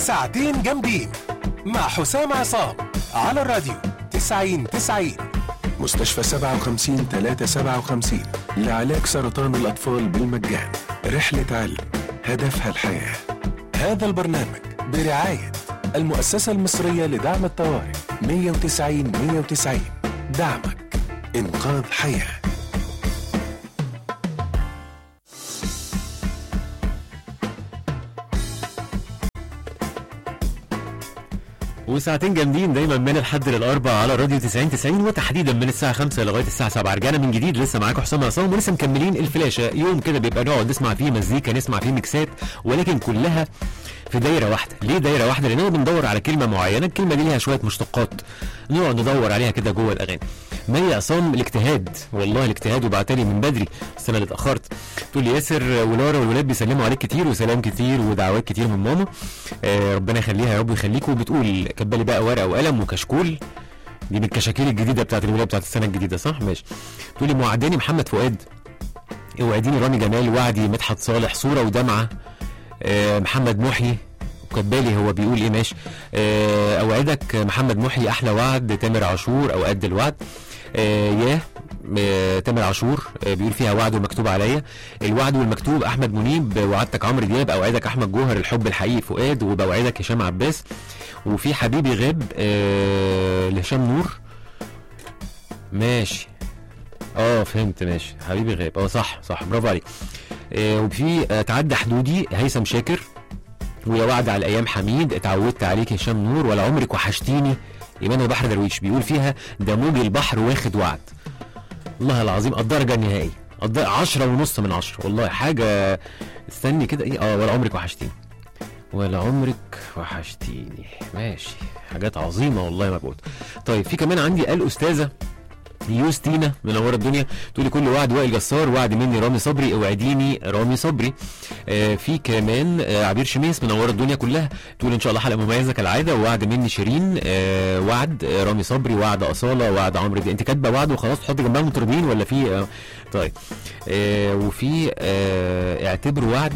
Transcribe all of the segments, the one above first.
ساعتين جامدين مع حسام عصام على الراديو 90 90 مستشفى 57 357 لعلاج سرطان الأطفال بالمجان رحلة علم هدفها الحياة هذا البرنامج برعاية المؤسسة المصرية لدعم الطوارئ 190 190 دعمك إنقاذ حياه وساعتين جامدين دايما من الحد للاربع على راديو 90 90 وتحديدا من الساعه 5 لغايه الساعه 7 رجعنا من جديد لسه معاكم حسام عصام ولسه مكملين الفلاشه يوم كده بيبقى نقعد نسمع فيه مزيكا نسمع فيه ميكسات ولكن كلها في دايره واحده ليه دايره واحده لاننا بندور على كلمه معينه الكلمه دي ليها شويه مشتقات نقعد ندور عليها كده جوه الاغاني مي عصام الاجتهاد والله الاجتهاد وبعتلي من بدري بس انا اللي اتاخرت تقول لي ياسر ولارا والولاد بيسلموا عليك كتير وسلام كتير ودعوات كتير من ماما آه ربنا يخليها يا رب يخليك وبتقول كبالي بقى ورقه وقلم وكشكول دي من الكشاكيل الجديده بتاعت الولايه بتاعت السنه الجديده صح ماشي تقول لي موعداني محمد فؤاد اوعديني رامي جمال وعدي مدحت صالح صوره ودمعه آه محمد محي كبالي هو بيقول ايه ماشي آه اوعدك محمد محي احلى وعد تامر عاشور او قد الوعد آه ياه آه تامر عاشور آه بيقول فيها وعد ومكتوب عليا الوعد والمكتوب احمد منيب وعدتك عمرو دياب اوعدك احمد جوهر الحب الحقيقي فؤاد وبوعدك هشام عباس وفي حبيبي غاب آه لهشام نور ماشي اه فهمت ماشي حبيبي غاب اه صح صح برافو عليك آه وفي آه تعدى حدودي هيثم شاكر ويا وعد على الايام حميد اتعودت عليك هشام نور ولا عمرك وحشتيني ايمان البحر درويش بيقول فيها ده موج البحر واخد وعد والله العظيم الدرجه النهائيه الدرجة عشرة ونص من عشرة والله حاجة استني كده ايه اه ولا عمرك وحشتيني ولا عمرك وحشتيني ماشي حاجات عظيمة والله ما قلت طيب في كمان عندي الأستاذة يوستينا منوره الدنيا تقولي كل وعد وائل جسار وعد مني رامي صبري اوعديني رامي صبري آه في كمان آه عبير شميس منوره الدنيا كلها تقول ان شاء الله حلقه مميزه كالعاده ووعد مني شيرين آه وعد آه رامي صبري وعد اصاله وعد عمرو دي انت كاتبه وعد وخلاص تحط جنبها مطربين ولا في آه طيب آه وفي آه اعتبروا وعد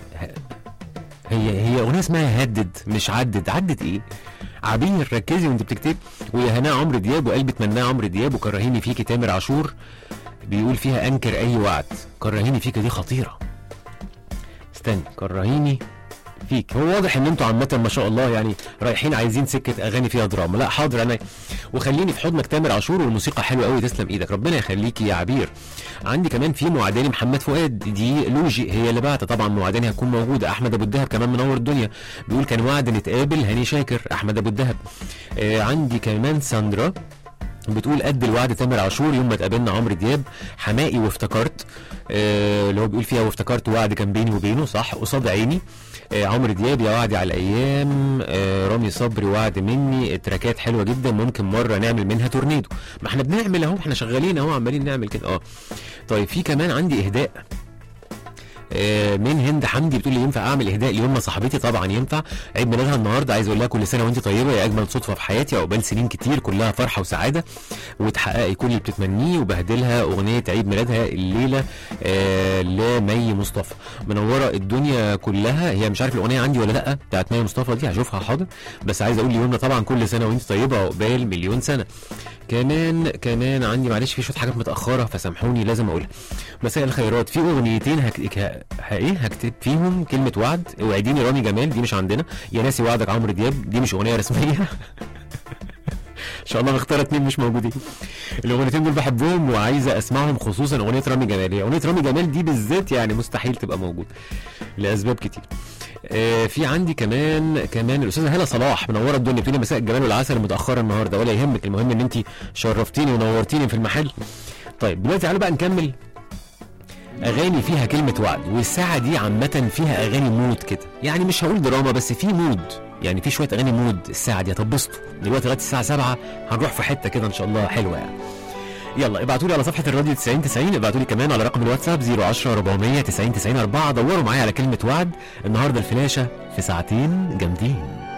هي هي اغنيه اسمها هدد مش عدد عدد ايه عبير ركزي وانت بتكتب ويا هناء عمرو دياب وقلبي اتمناه عمرو دياب وكرهيني فيكي تامر عاشور بيقول فيها انكر اي وعد كرهيني فيك دي خطيره استني كرهيني فيك هو واضح ان انتوا عامه ما شاء الله يعني رايحين عايزين سكه اغاني فيها دراما لا حاضر انا وخليني في حضنك تامر عاشور والموسيقى حلوه قوي تسلم ايدك ربنا يخليكي يا عبير عندي كمان في معاداني محمد فؤاد دي لوجي هي اللي بعت طبعا معاداني هتكون موجوده احمد ابو الدهب كمان منور الدنيا بيقول كان وعد نتقابل هاني شاكر احمد ابو الدهب آه عندي كمان ساندرا بتقول قد الوعد تامر عاشور يوم ما اتقابلنا عمرو دياب حمائي وافتكرت آه اللي هو بيقول فيها وافتكرت وعد كان بيني وبينه صح قصاد عيني آه عمرو دياب يا وعدي على الايام آه رامي صبري وعد مني التراكات حلوه جدا ممكن مره نعمل منها تورنيدو ما احنا بنعمل اهو احنا شغالين اهو عمالين نعمل كده اه طيب في كمان عندي اهداء آه من هند حمدي بتقول لي ينفع اعمل اهداء ليوم صاحبتي طبعا ينفع عيد ميلادها النهارده عايز اقول لها كل سنه وانت طيبه يا اجمل صدفه في حياتي عقبال سنين كتير كلها فرحه وسعاده وتحققي كل اللي بتتمنيه وبهدلها اغنيه عيد ميلادها الليله آه لمي مصطفى منوره الدنيا كلها هي مش عارف الاغنيه عندي ولا لا بتاعت مي مصطفى دي هشوفها حاضر بس عايز اقول ليومنا طبعا كل سنه وانت طيبه عقبال مليون سنه كمان كمان عندي معلش في شويه حاجات متاخره فسامحوني لازم اقولها مساء الخيرات في اغنيتين هك... ه... ايه هكتب فيهم كلمه وعد اوعديني رامي جمال دي مش عندنا يا ناسي وعدك عمرو دياب دي مش اغنيه رسميه ان شاء الله مختار اتنين مش موجودين الاغنيتين دول بحبهم وعايزه اسمعهم خصوصا اغنيه رامي جمال هي اغنيه رامي جمال دي بالذات يعني مستحيل تبقى موجوده لاسباب كتير آه في عندي كمان كمان الاستاذه هاله صلاح منوره الدنيا بتقولي مساء الجمال والعسل متاخره النهارده ولا يهمك المهم ان انت شرفتيني ونورتيني في المحل طيب دلوقتي تعالوا بقى نكمل اغاني فيها كلمه وعد والساعه دي عامه فيها اغاني مود كده يعني مش هقول دراما بس في مود يعني في شويه اغاني مود الساعه دي هتبسطوا دلوقتي لغايه الساعه 7 هنروح في حته كده ان شاء الله حلوه يعني يلا ابعتوا لي على صفحه الراديو 90 90 ابعتوا لي كمان على رقم الواتساب 010 400 90 90 4 دوروا معايا على كلمه وعد النهارده الفلاشه في ساعتين جامدين